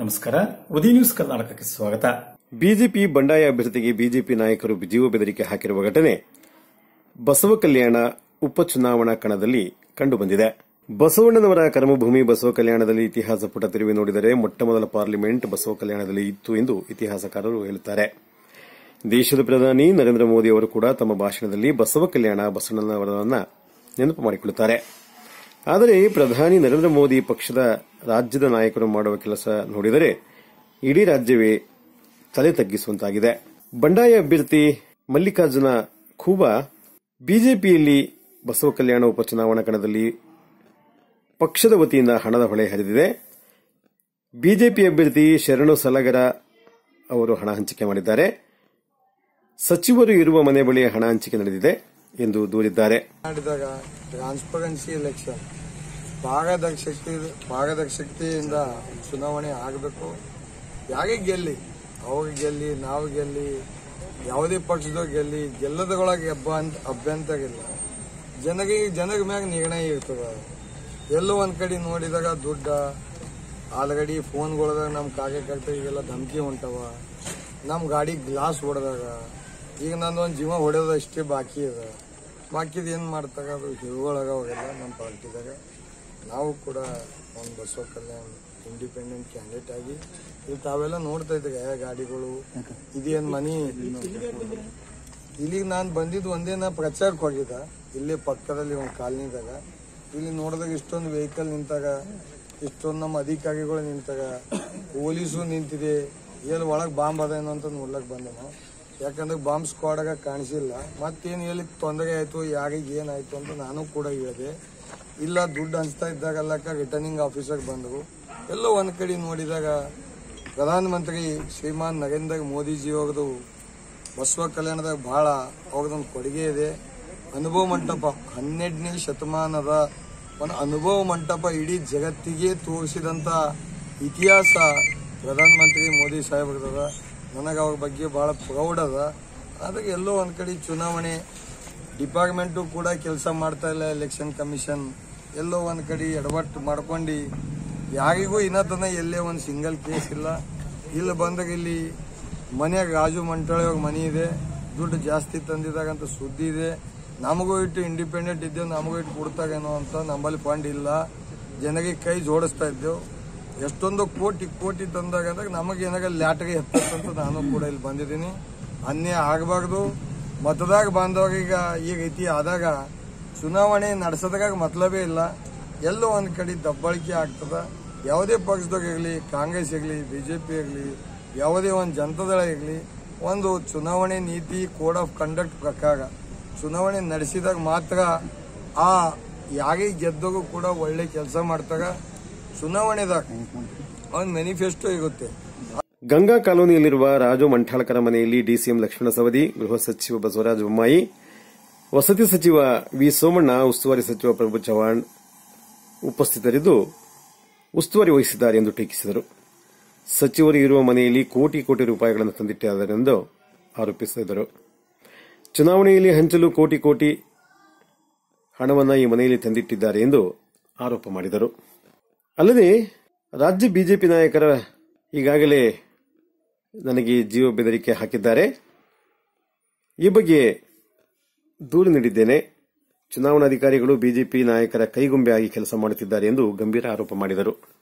ನಮಸ್ಕಾರ ಉದಯ ನ್ಯೂಸ್ ಕರ್ನಾಟಕಕ್ಕೆ ಸ್ವಾಗತ ಬಿಜೆಪಿ ಬಂಡಾಯ ಅಭ್ಯರ್ಥಿಗೆ ಬಿಜೆಪಿ ನಾಯಕರು ಜೀವ ಬೆದರಿಕೆ ಹಾಕಿರುವ ಘಟನೆ ಬಸವ ಕಲ್ಯಾಣ ಉಪಚುನಾವಣಾ ಕಣದಲ್ಲಿ ಕಂಡುಬಂದಿದೆ ಬಸವಣ್ಣನವರ ಕರ್ಮಭೂಮಿ ಬಸವ ಕಲ್ಯಾಣದಲ್ಲಿ ಇತಿಹಾಸ ಪುಟ ತಿರುವಿ ನೋಡಿದರೆ ಮೊಟ್ಟಮೊದಲ ಪಾರ್ಲಿಮೆಂಟ್ ಬಸವ ಕಲ್ಯಾಣದಲ್ಲಿ ಇತ್ತು ಎಂದು ಇತಿಹಾಸಕಾರರು ಹೇಳುತ್ತಾರೆ ದೇಶದ ಪ್ರಧಾನಿ ನರೇಂದ್ರ ಮೋದಿ ಅವರು ಕೂಡ ತಮ್ಮ ಭಾಷಣದಲ್ಲಿ ಬಸವ ಕಲ್ಯಾಣ ಬಸವಣ್ಣನವರನ್ನ ನೆನಪು ಮಾಡಿಕೊಳ್ಳುತ್ತಾರೆ ಆದರೆ ಪ್ರಧಾನಿ ನರೇಂದ್ರ ಮೋದಿ ಪಕ್ಷದ ರಾಜ್ಯದ ನಾಯಕರು ಮಾಡುವ ಕೆಲಸ ನೋಡಿದರೆ ಇಡೀ ರಾಜ್ಯವೇ ತಲೆ ತಗ್ಗಿಸುವಂತಾಗಿದೆ ಬಂಡಾಯ ಅಭ್ಯರ್ಥಿ ಮಲ್ಲಿಕಾರ್ಜುನ ಖೂಬಾ ಬಿಜೆಪಿಯಲ್ಲಿ ಬಸವ ಕಲ್ಯಾಣ ಉಪಚುನಾವಣಾ ಕಣದಲ್ಲಿ ಪಕ್ಷದ ವತಿಯಿಂದ ಹಣದ ಹೊಳೆ ಹರಿದಿದೆ ಬಿಜೆಪಿ ಅಭ್ಯರ್ಥಿ ಶರಣು ಸಲಗರ ಅವರು ಹಣ ಹಂಚಿಕೆ ಮಾಡಿದ್ದಾರೆ ಸಚಿವರು ಇರುವ ಮನೆ ಬಳಿ ಹಣ ಹಂಚಿಕೆ ನಡೆದಿದೆ ಎಂದು ದೂರಿದ್ದಾರೆ ಮಾಡಿದಾಗ ಟ್ರಾನ್ಸ್ಪರೆನ್ಸಿ ಎಲೆಕ್ಷನ್ ಪಾರದರ್ಶಕತೆ ಪಾರದರ್ಶಕತೆಯಿಂದ ಚುನಾವಣೆ ಆಗಬೇಕು ಯಾರೇ ಗೆಲ್ಲಿ ಅವ್ರು ಗೆಲ್ಲಿ ನಾವು ಗೆಲ್ಲಿ ಯಾವುದೇ ಪಕ್ಷದವ್ರು ಗೆಲ್ಲಿ ಗೆಲ್ಲದೊಳಗೆ ಹಬ್ಬ ಅಂತ ಅಭ್ಯಂತರ ಇಲ್ಲ ಜನರಿಗೆ ಜನರ ಮ್ಯಾಗ ನಿರ್ಣಯ ಇರ್ತದ ಎಲ್ಲೋ ಒಂದ್ ಕಡೆ ನೋಡಿದಾಗ ದುಡ್ಡ ಆಲ್ರೆಡಿ ಫೋನ್ಗಳದಾಗ ನಮ್ಮ ಕಾರ್ಯಕರ್ತರಿಗೆಲ್ಲ ಧಮಕಿ ಹೊಂಟವ ನಮ್ಮ ಗಾಡಿ ಗ್ಲಾಸ್ ಹೊಡೆದಾಗ ಈಗ ನಂದು ಒಂದು ಜೀವ ಹೊಡೆಯೋದು ಅಷ್ಟೇ ಬಾಕಿ ಅದ ಬಾಕಿದ ಏನು ಮಾಡ್ತಾಗ ಅದು ಹಿರುಗಳಾಗ ಅವೆಲ್ಲ ನಮ್ಮ ಪಾರ್ಟಿದಾಗ ನಾವು ಕೂಡ ಒಂದು ಬಸವ ಕಲ್ಯಾಣ ಇಂಡಿಪೆಂಡೆಂಟ್ ಕ್ಯಾಂಡಿಡೇಟ್ ಆಗಿ ಇಲ್ಲಿ ತಾವೆಲ್ಲ ನೋಡ್ತಾ ಇದ್ದೀವಿ ಗಾಡಿಗಳು ಇದೇನು ಮನಿ ಇಲ್ಲಿಗೆ ನಾನು ಬಂದಿದ್ದು ಒಂದೇ ನಾ ಪ್ರಚಾರಕ್ಕೆ ಹೋಗಿದ್ದ ಇಲ್ಲೇ ಪಕ್ಕದಲ್ಲಿ ಒಂದು ಕಾಲನಿದಾಗ ಇಲ್ಲಿ ನೋಡಿದಾಗ ಇಷ್ಟೊಂದು ವೆಹಿಕಲ್ ನಿಂತಾಗ ಇಷ್ಟೊಂದು ನಮ್ಮ ಅಧಿಕಾರಿಗಳು ನಿಂತಾಗ ಪೊಲೀಸು ನಿಂತಿದೆ ಎಲ್ಲಿ ಒಳಗೆ ಬಾಂಬ್ ಅದೇನೋ ಅಂತ ನೋಡ್ಲಕ್ ಬಂದೆ ನಾವು ಯಾಕಂದ್ರೆ ಬಾಂಬ್ ಸ್ಕ್ವಾಡಾಗ ಕಾಣಿಸಿಲ್ಲ ಮತ್ತೇನು ಎಲ್ಲಿ ತೊಂದರೆ ಆಯ್ತು ಯಾರಿಗೆ ಏನಾಯ್ತು ಅಂತ ನಾನು ಕೂಡ ಹೇಳಿದೆ ಇಲ್ಲ ದುಡ್ಡು ಹಂಚ್ತಾ ಇದ್ದಾಗಲ್ಲಕ್ಕ ರಿಟರ್ನಿಂಗ್ ಆಫೀಸರ್ ಬಂದರು ಎಲ್ಲೋ ಒಂದ್ ಕಡೆ ನೋಡಿದಾಗ ಪ್ರಧಾನಮಂತ್ರಿ ಶ್ರೀಮಾನ್ ನರೇಂದ್ರ ಮೋದಿಜಿ ಅವ್ರದ್ದು ಬಸವ ಕಲ್ಯಾಣದಾಗ ಬಹಳ ಅವ್ರದೊಂದು ಕೊಡುಗೆ ಇದೆ ಅನುಭವ ಮಂಟಪ ಹನ್ನೆರಡನೇ ಶತಮಾನದ ಒಂದು ಅನುಭವ ಮಂಟಪ ಇಡೀ ಜಗತ್ತಿಗೆ ತೋರಿಸಿದಂತ ಇತಿಹಾಸ ಪ್ರಧಾನಮಂತ್ರಿ ಮೋದಿ ಸಾಹೇಬ್ರದ ನನಗೆ ಅವ್ರ ಬಗ್ಗೆ ಬಹಳ ಪ್ರೌಡ್ ಅದ ಅದಕ್ಕೆ ಎಲ್ಲೋ ಒಂದ್ ಕಡೆ ಚುನಾವಣೆ ಡಿಪಾರ್ಟ್ಮೆಂಟು ಕೂಡ ಕೆಲಸ ಮಾಡ್ತಾ ಇಲ್ಲ ಎಲೆಕ್ಷನ್ ಕಮಿಷನ್ ಎಲ್ಲೋ ಒಂದ್ ಕಡೆ ಎಡವಟ್ಟು ಮಾಡ್ಕೊಂಡು ಯಾರಿಗೂ ಇನ್ನತನ ಎಲ್ಲೇ ಒಂದು ಸಿಂಗಲ್ ಕೇಸ್ ಇಲ್ಲ ಇಲ್ಲಿ ಬಂದಾಗ ಇಲ್ಲಿ ಮನೆಯಾಗ ರಾಜು ಮಂಟಾಳಿ ಅವ್ರ ಮನೆ ಇದೆ ದುಡ್ಡು ಜಾಸ್ತಿ ತಂದಿದಾಗಂತ ಸುದ್ದಿ ಇದೆ ನಮಗೂ ಇಟ್ಟು ಇಂಡಿಪೆಂಡೆಂಟ್ ಇದ್ದೇವೆ ನಮಗೂ ಇಟ್ಟು ಕೊಡ್ತಾಗೇನೋ ಅಂತ ನಮ್ಮಲ್ಲಿ ಫಂಡ್ ಇಲ್ಲ ಜನರಿಗೆ ಕೈ ಜೋಡಿಸ್ತಾ ಇದ್ದೇವೆ ಎಷ್ಟೊಂದು ಕೋಟಿ ಕೋಟಿ ತಂದಾಗ ನಮಗೆ ಏನಾಗ ಲ್ಯಾಟ್ಗೆ ಎತ್ತಂತ ನಾನು ಕೂಡ ಇಲ್ಲಿ ಬಂದಿದ್ದೀನಿ ಅನ್ಯಾಯ ಆಗಬಾರ್ದು ಮತದಾಗ ಬಂದವಾಗ ಈಗ ಈ ರೀತಿ ಆದಾಗ ಚುನಾವಣೆ ನಡೆಸೋದಾಗ ಮತಲಬೇ ಇಲ್ಲ ಎಲ್ಲೋ ಒಂದ್ ಕಡೆ ದಬ್ಬಳಿಕೆ ಆಗ್ತದ ಯಾವುದೇ ಪಕ್ಷದಾಗ ಇರಲಿ ಕಾಂಗ್ರೆಸ್ ಇರಲಿ ಬಿಜೆಪಿ ಇರಲಿ ಯಾವುದೇ ಒಂದು ಜನತಾದಳ ಇರಲಿ ಒಂದು ಚುನಾವಣೆ ನೀತಿ ಕೋಡ್ ಆಫ್ ಕಂಡಕ್ಟ್ ಪ್ರಕಾರ ಚುನಾವಣೆ ನಡೆಸಿದಾಗ ಮಾತ್ರ ಆ ಯಾರೇ ಗೆದ್ದಗೂ ಕೂಡ ಒಳ್ಳೆ ಕೆಲಸ ಮಾಡ್ತಾಗ ಚುನಾವಣೆದಾಗ ಒಂದು ಮ್ಯಾನಿಫೆಸ್ಟೋ ಇರುತ್ತೆ ಗಂಗಾ ಕಾಲೋನಿಯಲ್ಲಿರುವ ರಾಜು ಮಂಠಾಳಕರ ಮನೆಯಲ್ಲಿ ಡಿಸಿಎಂ ಲಕ್ಷ್ಮಣ ಸವದಿ ಗೃಹ ಸಚಿವ ಬಸವರಾಜ ಬೊಮ್ಮಾಯಿ ವಸತಿ ಸಚಿವ ವಿ ಸೋಮಣ್ಣ ಉಸ್ತುವಾರಿ ಸಚಿವ ಪ್ರಭು ಚವ್ಹಾಣ್ ಉಪಸ್ಥಿತರಿದ್ದು ಉಸ್ತುವಾರಿ ವಹಿಸಿದ್ದಾರೆ ಎಂದು ಟೀಕಿಸಿದರು ಸಚಿವರು ಇರುವ ಮನೆಯಲ್ಲಿ ಕೋಟಿ ಕೋಟಿ ರೂಪಾಯಿಗಳನ್ನು ತಂದಿಟ್ಟಿದ್ದಾರೆಂದು ಆರೋಪಿಸಿದರು ಚುನಾವಣೆಯಲ್ಲಿ ಹಂಚಲು ಕೋಟಿ ಕೋಟಿ ಹಣವನ್ನು ಈ ಮನೆಯಲ್ಲಿ ತಂದಿಟ್ಟಿದ್ದಾರೆ ಎಂದು ಆರೋಪ ಮಾಡಿದರು ಅಲ್ಲದೆ ರಾಜ್ಯ ಬಿಜೆಪಿ ನಾಯಕರ ಈಗಾಗಲೇ ನನಗೆ ಜೀವ ಬೆದರಿಕೆ ಹಾಕಿದ್ದಾರೆ ಈ ಬಗ್ಗೆ ದೂರು ನೀಡಿದ್ದೇನೆ ಚುನಾವಣಾಧಿಕಾರಿಗಳು ಬಿಜೆಪಿ ನಾಯಕರ ಕೈಗೊಂಬೆ ಆಗಿ ಕೆಲಸ ಮಾಡುತ್ತಿದ್ದಾರೆ ಎಂದು ಗಂಭೀರ ಆರೋಪ ಮಾಡಿದರು